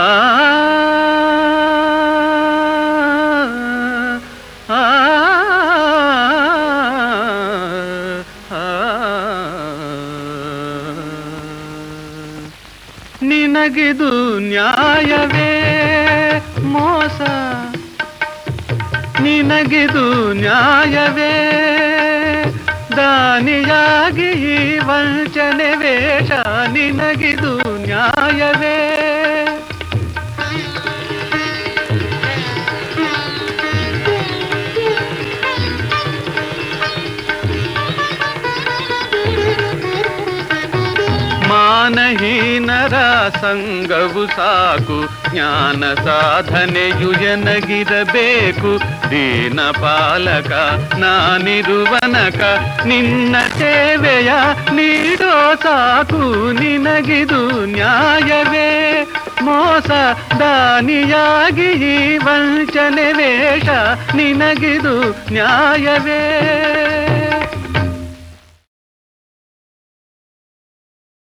ಆ, ಆ, ನಿನಗಿದು ನ್ಯಾಯವೇ ಮೋಸ ನಿನಗಿದು ನ್ಯಾಯವೇ ದಾನಿಯಾಗಿ ಈ ವಂಚನೆ ವೇಷ ನಿನಗಿದು ನ್ಯಾಯವೇ ಮಾನಹೀನರ ಸಂಗವು ಸಾಕು ಜ್ಞಾನ ಸಾಧನೆಯು ಎನಗಿರಬೇಕು ದೀನ ಪಾಲಕ ನಾನಿರುವನಕ ನಿನ್ನ ಸೇವೆಯ ನೀಡೋ ಸಾಕು ನಿನಗಿದು ನ್ಯಾಯವೇ ಮೋಸ ದಾನಿಯಾಗಿ ಈ ವಂಚನೆ ವೇಷ ನಿನಗಿದು ನ್ಯಾಯವೇ